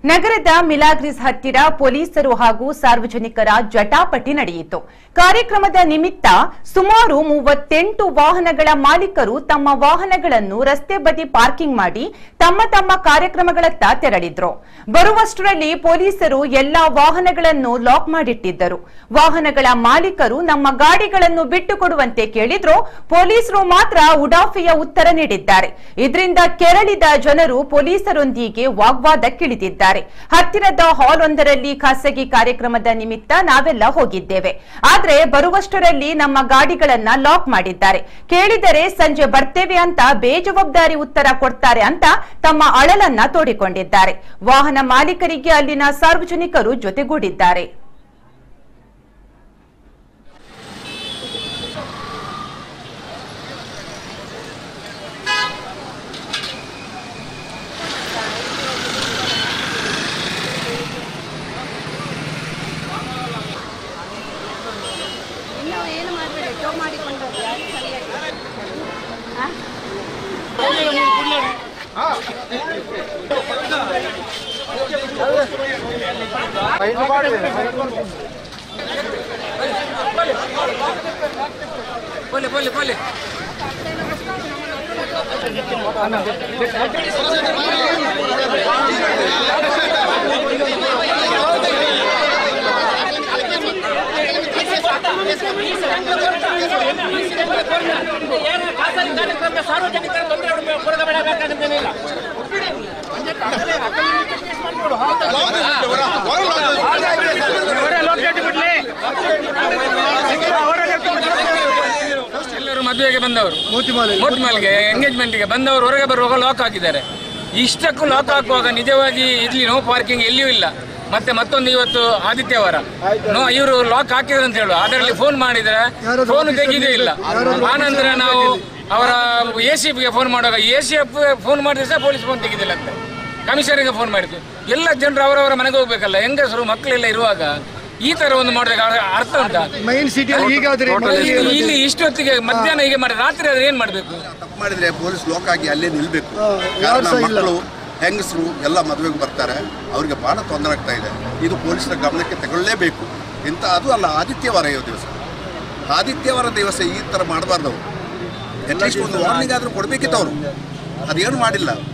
ನಗರದ ಮಿಲಾಗ್ರಿಸ್ ಹತ್ತಿರ ಪೊಲೀಸರು ಹಾಗೂ ಸಾರ್ವಜನಿಕರ ಜಟಾಪಟಿ ನಡೆಯಿತು ಕಾರ್ಯಕ್ರಮದ ನಿಮಿತ್ತ ಸುಮಾರು ಮೂವತ್ತೆಂಟು ವಾಹನಗಳ ಮಾಲೀಕರು ತಮ್ಮ ವಾಹನಗಳನ್ನು ರಸ್ತೆ ಬದಿ ಪಾರ್ಕಿಂಗ್ ಮಾಡಿ ತಮ್ಮ ತಮ್ಮ ಕಾರ್ಯಕ್ರಮಗಳತ್ತ ತೆರಳಿದ್ರು ಬರುವಷ್ಟರಲ್ಲಿ ಪೊಲೀಸರು ಎಲ್ಲಾ ವಾಹನಗಳನ್ನು ಲಾಕ್ ಮಾಡಿಟ್ಟಿದ್ದರು ವಾಹನಗಳ ಮಾಲೀಕರು ನಮ್ಮ ಗಾಡಿಗಳನ್ನು ಬಿಟ್ಟುಕೊಡುವಂತೆ ಕೇಳಿದ್ರು ಪೊಲೀಸರು ಮಾತ್ರ ಉಡಾಫೆಯ ಉತ್ತರ ನೀಡಿದ್ದಾರೆ ಇದರಿಂದ ಕೆರಳಿದ ಜನರು ಪೊಲೀಸರೊಂದಿಗೆ ವಾಗ್ವಾದಕ್ಕಿಳಿದಿದ್ದಾರೆ ಹತ್ತಿರದ ಹಾಲ್ ಒಂದರಲ್ಲಿ ಖಾಸಗಿ ಕಾರ್ಯಕ್ರಮದ ನಿಮಿತ್ತ ನಾವೆಲ್ಲ ಹೋಗಿದ್ದೇವೆ ಆದ್ರೆ ಬರುವಷ್ಟರಲ್ಲಿ ನಮ್ಮ ಗಾಡಿಗಳನ್ನ ಲಾಕ್ ಮಾಡಿದ್ದಾರೆ ಕೇಳಿದರೆ ಸಂಜೆ ಬರ್ತೇವೆ ಅಂತ ಬೇಜವಾಬ್ದಾರಿ ಉತ್ತರ ಕೊಡ್ತಾರೆ ಅಂತ ತಮ್ಮ ಅಳಲನ್ನ ತೋಡಿಕೊಂಡಿದ್ದಾರೆ ವಾಹನ ಮಾಲೀಕರಿಗೆ ಅಲ್ಲಿನ ಸಾರ್ವಜನಿಕರು ಜೊತೆಗೂಡಿದ್ದಾರೆ ಇನ್ನೂ ಏನು ಮಾಡಬೇಡಿ ಟೋ ಮಾಡಿಕೊಂಡು ಹೋಗಿ ಯಾರು ಸರಿಯಾಗಿ ಆ? ಪೊಲೆ ಪೊಲೆ ಪೊಲೆ ಏನು ಖಾಸಗಿ ಕಾರ್ಯಕ್ರಮ ಸಾರ್ವಜನಿಕರ ತೊಂದರೆ ಕೊಡಬೇಡಬೇಕಂತೇನಿಲ್ಲ ಎಲ್ಲರೂ ಮದುವೆಗೆ ಬಂದವರು ಮೋತಿಮಾಲ್ಗೆ ಎಂಗೇಜ್ಮೆಂಟ್ಗೆ ಬಂದವರು ಹೊರಗೆ ಬರುವಾಗ ಲಾಕ್ ಹಾಕಿದ್ದಾರೆ ಇಷ್ಟಕ್ಕೂ ಲಾಕ್ ಹಾಕುವಾಗ ನಿಜವಾಗಿ ಇಲ್ಲಿ ನೋ ಪಾರ್ಕಿಂಗ್ ಎಲ್ಲಿಯೂ ಇಲ್ಲ ಮತ್ತೆ ಮತ್ತೊಂದು ಇವತ್ತು ಆದಿತ್ಯವಾರ ನೋ ಇವರು ಲಾಕ್ ಹಾಕಿದ್ರು ಅಂತ ಹೇಳುವ ಅದರಲ್ಲಿ ಫೋನ್ ಮಾಡಿದ್ರೆ ಫೋನ್ ತೆಗಿದೇ ಇಲ್ಲ ಆನಂತರ ನಾವು ಅವರ ಎ ಸಿ ಎಫ್ಗೆ ಫೋನ್ ಮಾಡುವಾಗ ಎ ಸಿ ಎಫ್ ಫೋನ್ ಮಾಡಿದ್ರೆ ಸಹ ಪೊಲೀಸ್ ಫೋನ್ ತೆಗಿದಿಲ್ಲ ಅಂತ ಕಮಿಷನರ್ಗೆ ಫೋನ್ ಮಾಡಿದ್ವಿ ಎಲ್ಲ ಜನರು ಅವರವರ ಮನೆಗೆ ಹೋಗ್ಬೇಕಲ್ಲ ಹೆಂಗಸರು ಮಕ್ಕಳೆಲ್ಲ ಇರುವಾಗ ಈ ತರ ಒಂದು ಮಾಡಿದಾಗ ಅರ್ಥ ಉಂಟಾ ಮೈನ್ ಸಿಟಿಯಲ್ಲಿ ಹೀಗಾದ್ರೆ ಇಲ್ಲಿ- ಇಲ್ಲಿ ಇಷ್ಟೊತ್ತಿಗೆ ಮಧ್ಯಾಹ್ನ ಹೀಗೆ ಮಾಡಿ ರಾತ್ರಿ ಆದ್ರೆ ಏನ್ ಮಾಡ್ಬೇಕು ತಪ್ಪು ಮಾಡಿದ್ರೆ ಪೊಲೀಸ್ ಲಾಕ್ ಆಗಿ ಅಲ್ಲೇ ನಿಲ್ಬೇಕು ಯಾರು ಕಾರಣ ಸಹ ಇಲ್ಲ. ಮಕ್ಕಳು ಹೆಂಗಸರು ಎಲ್ಲ ಮದುವೆಗೆ ಬರ್ತಾರೆ ಅವರಿಗೆ ಬಹಳ ತೊಂದರೆ ಆಗ್ತಾ ಇದೆ ಇದು ಪೊಲೀಸರ ಗಮನಕ್ಕೆ ತಗೊಳ್ಳೇಬೇಕು ಇಂಥ ಅದು ಅಲ್ಲ ಆದಿತ್ಯವಾರ ಇರೋ ದಿವಸ ಆದಿತ್ಯವಾರ ದಿವಸ ಈ ಥರ ಮಾಡಬಾರ್ದು ಅವರು ಅಟ್ಲೀಸ್ಟ್ ಒಂದು ವಾರ್ನಿಂಗ್ ಆದರೂ ಕೊಡಬೇಕಿತ್ತು ಅವರು ಅದೇನು ಮಾಡಿಲ್ಲ